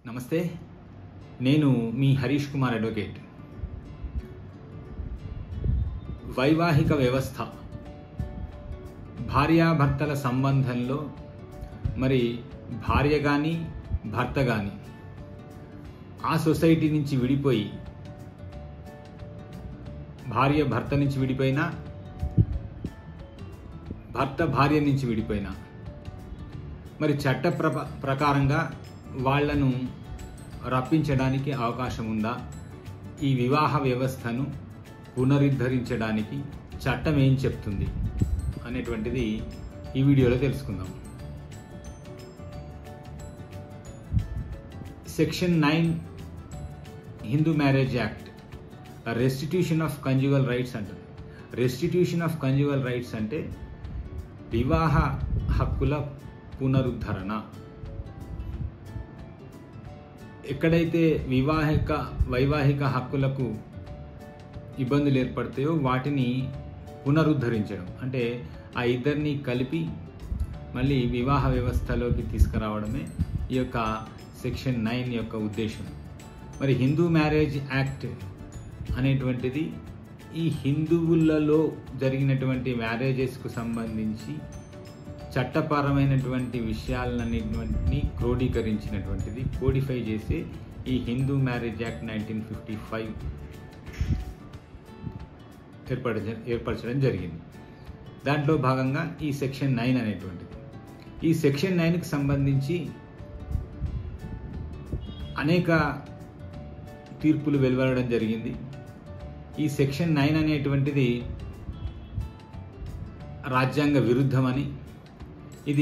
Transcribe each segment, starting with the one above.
నమస్తే నేను మీ హరీష్ కుమార్ అడ్వకేట్ వైవాహిక వ్యవస్థ భార్యాభర్తల సంబంధంలో మరి భార్య కానీ భర్త కానీ ఆ సొసైటీ నుంచి విడిపోయి భార్య భర్త నుంచి విడిపోయినా భర్త భార్య నుంచి విడిపోయినా మరి చట్ట ప్ర ప్రకారంగా వాళ్లను రప్పించడానికి అవకాశం ఉందా ఈ వివాహ వ్యవస్థను పునరుద్ధరించడానికి చట్టం ఏం చెప్తుంది అనేటువంటిది ఈ వీడియోలో తెలుసుకుందాం section nine Hindu Marriage Act restitution of conjugal rights అంటారు రెస్టిట్యూషన్ ఆఫ్ కంజువల్ రైట్స్ అంటే వివాహ హక్కుల పునరుద్ధరణ ఎక్కడైతే వివాహిక వైవాహిక హక్కులకు ఇబ్బందులు ఏర్పడతాయో వాటిని పునరుద్ధరించడం అంటే ఆ ఇద్దరిని కలిపి మళ్ళీ వివాహ వ్యవస్థలోకి తీసుకురావడమే ఈ యొక్క సెక్షన్ నైన్ యొక్క ఉద్దేశం మరి హిందూ మ్యారేజ్ యాక్ట్ అనేటువంటిది ఈ హిందువులలో జరిగినటువంటి మ్యారేజెస్కు సంబంధించి చట్టపరమైనటువంటి విషయాలన్నిటిని క్రోడీకరించినటువంటిది కోడిఫై చేసి ఈ Hindu Marriage Act nineteen fifty five ఏర్పడ ఏర్పరచడం జరిగింది దాంట్లో భాగంగా ఈ సెక్షన్ నైన్ అనేటువంటిది ఈ సెక్షన్ నైన్కి సంబంధించి అనేక తీర్పులు వెలువడడం జరిగింది ఈ సెక్షన్ నైన్ అనేటువంటిది రాజ్యాంగ విరుద్ధమని ఇది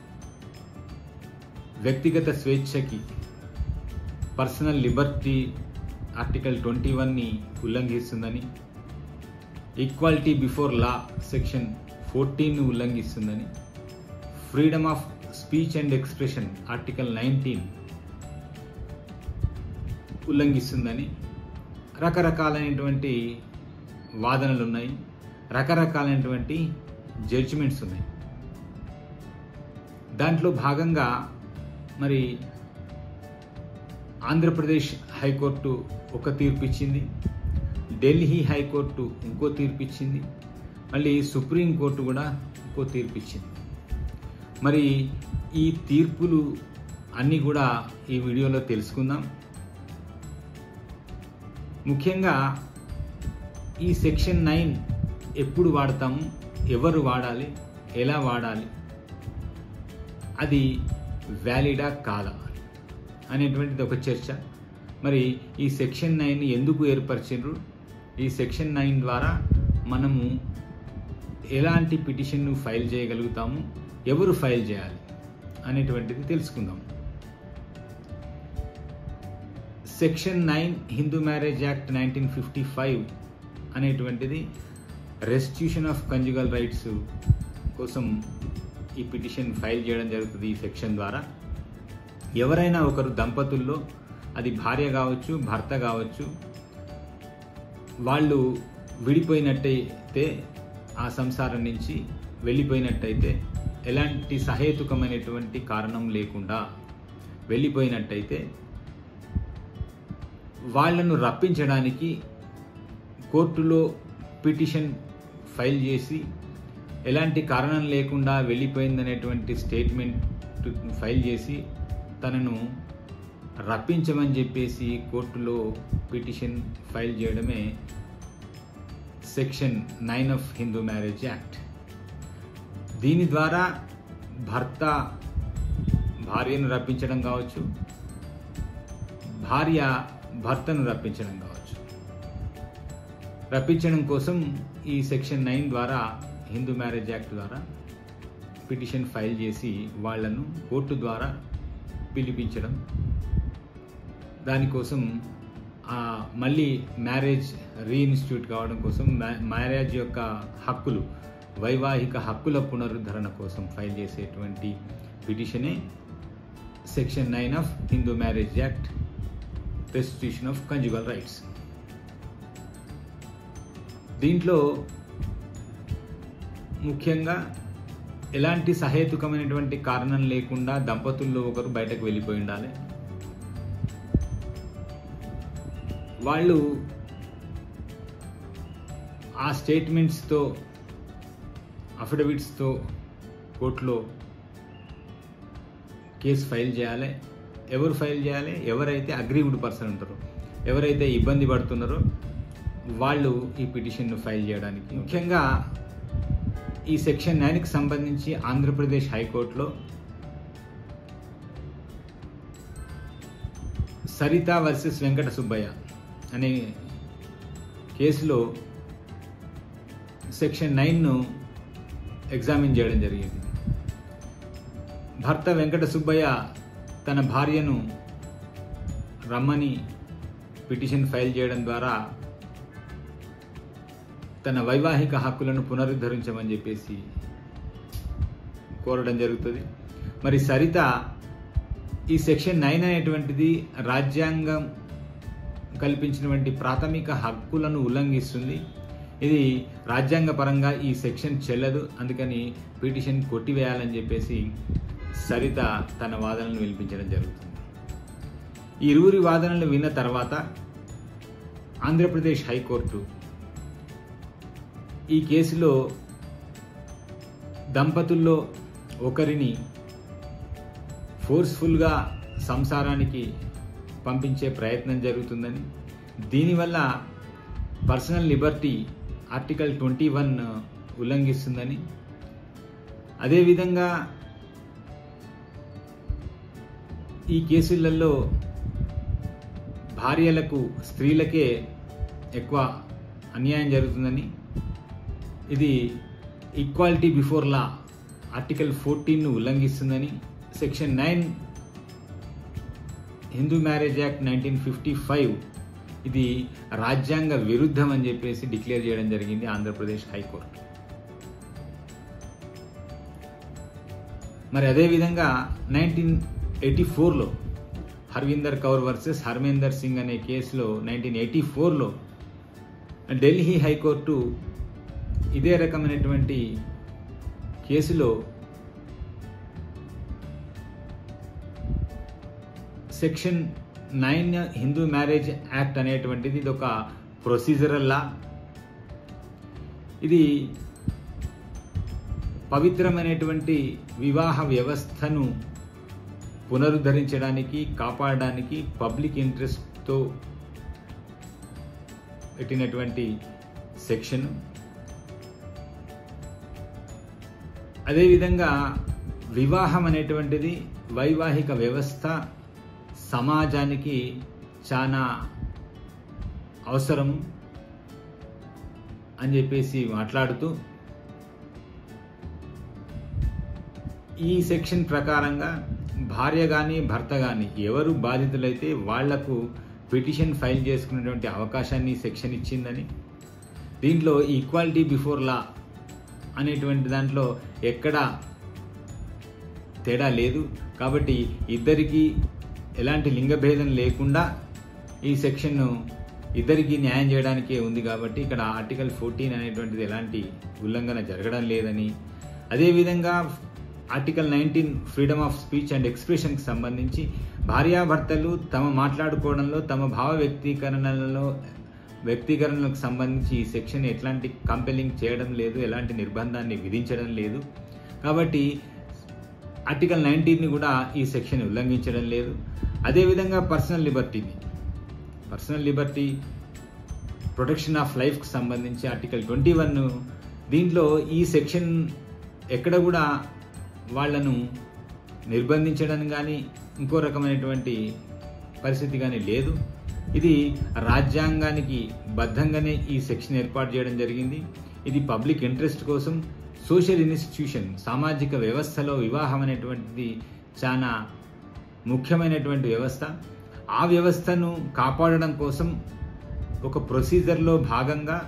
వ్యక్తిగత స్వేచ్ఛకి పర్సనల్ లిబర్టీ ఆర్టికల్ ట్వంటీ వన్ని ఉల్లంఘిస్తుందని equality before law section fourteen ఉల్లంఘిస్తుందని freedom of speech and expression article nineteen ఉల్లంఘిస్తుందని రకరకాలైనటువంటి వాదనలు ఉన్నాయి రకరకాలైనటువంటి జడ్జిమెంట్స్ ఉన్నాయి దాంట్లో భాగంగా మరి ఆంధ్రప్రదేశ్ హైకోర్టు ఒక తీర్పు ఇచ్చింది ఢిల్లీ హైకోర్టు ఇంకో తీర్పు ఇచ్చింది మళ్ళీ సుప్రీంకోర్టు కూడా ఇంకో తీర్పు ఇచ్చింది మరి ఈ తీర్పులు అన్నీ కూడా ఈ వీడియోలో తెలుసుకుందాం ముఖ్యంగా ఈ సెక్షన్ నైన్ ఎప్పుడు వాడతాము ఎవరు వాడాలి ఎలా వాడాలి అది వ్యాలిడా కాదా అనేటువంటిది ఒక చర్చ మరి ఈ సెక్షన్ నైన్ ఎందుకు ఏర్పరిచిండ్రు ఈ సెక్షన్ నైన్ ద్వారా మనము ఎలాంటి పిటిషన్ను ఫైల్ చేయగలుగుతాము ఎవరు ఫైల్ చేయాలి అనేటువంటిది తెలుసుకుందాం section nine Hindu Marriage Act nineteen fifty five అనేటువంటిది రెస్టిట్యూషన్ ఆఫ్ కంజుగల్ రైట్స్ కోసం ఈ పిటిషన్ ఫైల్ చేయడం జరుగుతుంది ఈ సెక్షన్ ద్వారా ఎవరైనా ఒకరు దంపతుల్లో అది భార్య కావచ్చు భర్త కావచ్చు వాళ్ళు విడిపోయినట్టయితే ఆ సంసారం నుంచి వెళ్ళిపోయినట్టయితే ఎలాంటి సహేతుకమైనటువంటి కారణం లేకుండా వెళ్ళిపోయినట్టయితే వాళ్లను రప్పించడానికి కోర్టులో పిటిషన్ ఫైల్ చేసి ఎలాంటి కారణం లేకుండా వెళ్ళిపోయిందనేటువంటి స్టేట్మెంట్ ఫైల్ చేసి తనను రప్పించమని చెప్పేసి కోర్టులో పిటిషన్ ఫైల్ చేయడమే section nine of Hindu Marriage Act దీని ద్వారా భర్త భార్యను రప్పించడం కావచ్చు భార్య భర్తను రప్పించడం కావచ్చు రప్పించడం కోసం ఈ సెక్షన్ నైన్ ద్వారా హిందూ మ్యారేజ్ యాక్ట్ ద్వారా పిటిషన్ ఫైల్ చేసి వాళ్లను కోర్టు ద్వారా పిలిపించడం దానికోసం మళ్ళీ మ్యారేజ్ రీఇన్స్టిట్యూట్ కావడం కోసం మ్యారేజ్ యొక్క హక్కులు వైవాహిక హక్కుల పునరుద్ధరణ కోసం ఫైల్ చేసేటువంటి పిటిషనే section nine of Hindu Marriage Act restitution of conjugal rights దీంట్లో ముఖ్యంగా ఎలాంటి సహేతుకమైనటువంటి కారణం లేకుండా దంపతుల్లో ఒకరు బయటకు వెళ్ళిపోయి ఉండాలి వాళ్ళు ఆ స్టేట్మెంట్స్తో అఫిడవిట్స్తో కోర్టులో కేసు ఫైల్ చేయాలి ఎవరు ఫైల్ చేయాలి ఎవరైతే అగ్రీవ్డ్ పర్సన్ ఉంటారో ఎవరైతే ఇబ్బంది పడుతున్నారో వాళ్ళు ఈ పిటిషన్ను ఫైల్ చేయడానికి ముఖ్యంగా ఈ సెక్షన్ నైన్కి సంబంధించి ఆంధ్రప్రదేశ్ హైకోర్టులో సరిత వర్సెస్ వెంకట సుబ్బయ్య అనే కేసులో సెక్షన్ నైన్ను ఎగ్జామిన్ చేయడం జరిగింది భర్త వెంకట సుబ్బయ్య తన భార్యను రమ్మని పిటిషన్ ఫైల్ చేయడం ద్వారా తన వైవాహిక హక్కులను పునరుద్ధరించమని చెప్పేసి కోరడం జరుగుతుంది మరి సరిత ఈ సెక్షన్ నైన్ అనేటువంటిది రాజ్యాంగం కల్పించినటువంటి ప్రాథమిక హక్కులను ఉల్లంఘిస్తుంది ఇది రాజ్యాంగపరంగా ఈ సెక్షన్ చెల్లదు అందుకని పిటిషన్ కొట్టివేయాలని చెప్పేసి సరిత తన వాదనలు వినిపించడం జరుగుతుంది ఈ ఇరువురి వాదనలు విన్న తర్వాత ఆంధ్రప్రదేశ్ హైకోర్టు ఈ కేసులో దంపతుల్లో ఒకరిని ఫోర్స్ఫుల్గా సంసారానికి పంపించే ప్రయత్నం జరుగుతుందని దీనివల్ల personal liberty article twenty one ఉల్లంఘిస్తుందని అదేవిధంగా ఈ కేసులలో భార్యలకు స్త్రీలకే ఎక్కువ అన్యాయం జరుగుతుందని ఇది ఈక్వాలిటీ బిఫోర్ లా ఆర్టికల్ ఫోర్టీన్ను ఉల్లంఘిస్తుందని section nine Hindu Marriage Act nineteen fifty five ఇది రాజ్యాంగ విరుద్ధం అని చెప్పేసి డిక్లేర్ చేయడం జరిగింది ఆంధ్రప్రదేశ్ హైకోర్టు మరి అదేవిధంగా నైన్టీన్ ఎయిటీ ఫోర్లో హర్విందర్ కౌర్ వర్సెస్ హర్మేందర్ సింగ్ అనే కేసులో నైన్టీన్ ఎయిటీ ఫోర్లో ఢిల్లీ హైకోర్టు ఇదే రకమైనటువంటి కేసులో section nine Hindu Marriage Act అనేటువంటిది ఇది ఒక ప్రొసీజరల్ లా ఇది పవిత్రమైనటువంటి వివాహ వ్యవస్థను పునరుద్ధరించడానికి కాపాడడానికి పబ్లిక్ ఇంట్రెస్ట్తో పెట్టినటువంటి సెక్షన్ అదేవిధంగా వివాహం అనేటువంటిది వైవాహిక వ్యవస్థ సమాజానికి చాలా అవసరం అని చెప్పేసి మాట్లాడుతూ ఈ సెక్షన్ ప్రకారంగా భార్య కానీ భర్త కానీ ఎవరు బాధితులైతే వాళ్లకు పిటిషన్ ఫైల్ చేసుకునేటువంటి అవకాశాన్ని ఈ సెక్షన్ ఇచ్చిందని దీంట్లో ఈక్వాలిటీ బిఫోర్ లా అనేటువంటి దాంట్లో ఎక్కడా తేడా లేదు కాబట్టి ఇద్దరికి ఎలాంటి లింగభేదం లేకుండా ఈ సెక్షన్ను ఇద్దరికి న్యాయం చేయడానికే ఉంది కాబట్టి ఇక్కడ ఆర్టికల్ ఫోర్టీన్ అనేటువంటిది ఎలాంటి ఉల్లంఘన జరగడం లేదని అదేవిధంగా article nineteen freedom of speech and ఎక్స్ప్రెషన్కి సంబంధించి భార్యాభర్తలు తమ మాట్లాడుకోవడంలో తమ భావ వ్యక్తీకరణలలో వ్యక్తీకరణలకు సంబంధించి ఈ సెక్షన్ ఎట్లాంటి కంపెలింగ్ చేయడం లేదు ఎలాంటి నిర్బంధాన్ని విధించడం లేదు కాబట్టి ఆర్టికల్ నైన్టీన్ని కూడా ఈ సెక్షన్ ఉల్లంఘించడం లేదు అదేవిధంగా పర్సనల్ లిబర్టీని పర్సనల్ లిబర్టీ ప్రొటెక్షన్ ఆఫ్ లైఫ్కి సంబంధించి ఆర్టికల్ ట్వంటీ వన్ దీంట్లో ఈ సెక్షన్ ఎక్కడ కూడా వాళ్లను నిర్బంధించడం కానీ ఇంకో రకమైనటువంటి పరిస్థితి కానీ లేదు ఇది రాజ్యాంగానికి బద్ధంగానే ఈ సెక్షన్ ఏర్పాటు చేయడం జరిగింది ఇది పబ్లిక్ ఇంట్రెస్ట్ కోసం సోషల్ ఇన్స్టిట్యూషన్ సామాజిక వ్యవస్థలో వివాహం అనేటువంటిది చాలా ముఖ్యమైనటువంటి వ్యవస్థ ఆ వ్యవస్థను కాపాడడం కోసం ఒక ప్రొసీజర్లో భాగంగా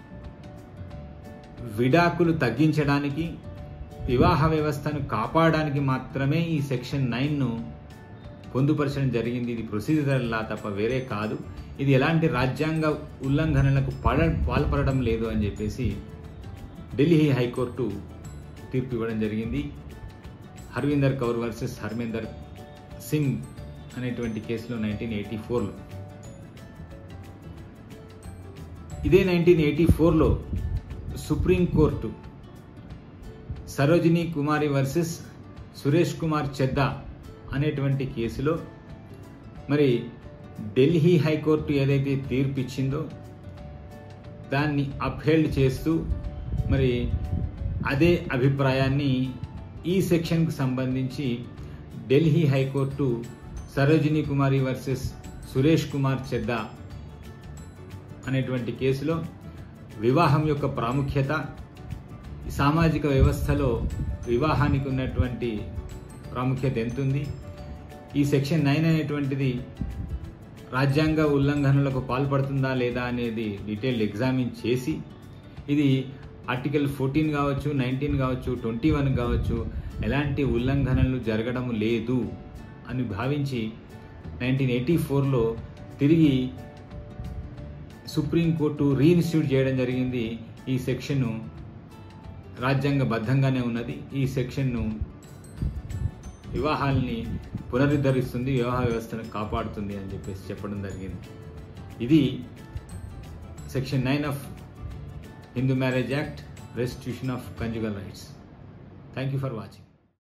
విడాకులు తగ్గించడానికి వివాహ వ్యవస్థను కాపాడడానికి మాత్రమే ఈ సెక్షన్ నైన్ను పొందుపరచడం జరిగింది ఇది ప్రొసీజర్ లా తప్ప వేరే కాదు ఇది ఎలాంటి రాజ్యాంగ ఉల్లంఘనలకు పడ పాల్పడడం లేదు అని చెప్పేసి ఢిల్లీ హైకోర్టు తీర్పు ఇవ్వడం జరిగింది హర్వీందర్ కౌర్ వర్సెస్ హర్మేందర్ సింగ్ అనేటువంటి కేసులో నైన్టీన్ ఎయిటీ ఫోర్లో ఇదే నైన్టీన్ ఎయిటీ ఫోర్లో సుప్రీంకోర్టు సరోజిని కుమారి వర్సెస్ సురేష్ కుమార్ చెద్దా అనేటువంటి కేసులో మరి ఢిల్లీ హైకోర్టు ఏదైతే తీర్పు ఇచ్చిందో దాన్ని అప్హెల్డ్ చేస్తూ మరి అదే అభిప్రాయాన్ని ఈ సెక్షన్కు సంబంధించి ఢిల్లీ హైకోర్టు సరోజిని కుమారి వర్సెస్ సురేష్ కుమార్ చెద్దా అనేటువంటి కేసులో వివాహం యొక్క ప్రాముఖ్యత సామాజిక వ్యవస్థలో వివాహానికి ఉన్నటువంటి ప్రాముఖ్యత ఎంతుంది ఈ సెక్షన్ నైన్ అనేటువంటిది రాజ్యాంగ ఉల్లంఘనలకు పాల్పడుతుందా లేదా అనేది డీటెయిల్డ్ ఎగ్జామిన్ చేసి ఇది ఆర్టికల్ ఫోర్టీన్ కావచ్చు నైన్టీన్ కావచ్చు ట్వంటీ వన్ కావచ్చు ఎలాంటి ఉల్లంఘనలు జరగడం లేదు అని భావించి నైన్టీన్ ఎయిటీ ఫోర్లో తిరిగి సుప్రీంకోర్టు రీఇన్స్టిట్యూట్ చేయడం జరిగింది ఈ సెక్షన్ను రాజ్యాంగబద్ధంగానే ఉన్నది ఈ సెక్షన్ను వివాహాల్ని పునరుద్ధరిస్తుంది వివాహ వ్యవస్థను కాపాడుతుంది అని చెప్పేసి చెప్పడం జరిగింది ఇది section nine of Hindu Marriage Act restitution of conjugal rights thank you for watching